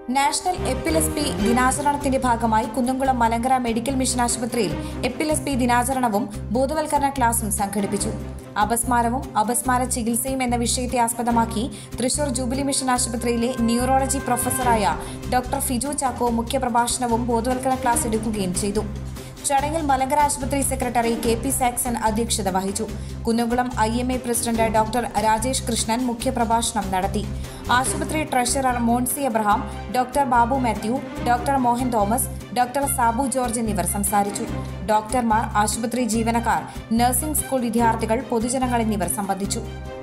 national എപ്പിലെസ്പി ദിനാചരണത്തിന്റെ ഭാഗമായി Kunnamkulam Malankara medical mission ആശുപത്രിയിൽ എപ്പിലെസ്പി ദിനാചരണവും ബോധവൽക്കരണ ക്ലാസും സംഘടിപ്പിച്ചു അപസ്മാരവും അപസ്മാര ചികിത്സയും എന്ന വിഷയത്തെ ആസ്പദമാക്കി തൃശൂർ ജൂബിലി മിഷൻ ആശുപത്രിയിലെ ന്യൂറോളജി പ്രൊഫസറായ ഡോക്ടർ ഫിജു ചാക്കോ മുഖ്യപ്രഭാഷണവും ബോധവൽക്കരണ ക്ലാസ് എടുക്കുകയും ചെയ്തു ചടങ്ങിൽ മലങ്കര ആശുപത്രി സെക്രട്ടറി കെ പി സാക്സൺ അധ്യക്ഷത വഹിച്ചു Kunnamkulam I M A president doctor Rajesh Krishnan മുഖ്യപ്രഭാഷണം നടത്തി ആശുപത്രി treasurer Moncy Abraham doctor Babu Mathew doctor Mohan Thomas doctor Sabu George എന്നിവർ സംസാരിച്ചു ഡോക്ടർമാർ ആശുപത്രി ജീവനക്കാർ നഴ്സിംഗ് സ്കൂൾ വിദ്യാർത്ഥികൾ പൊതുജനങ്ങൾ എന്നിവർ സംബന്ധിച്ചു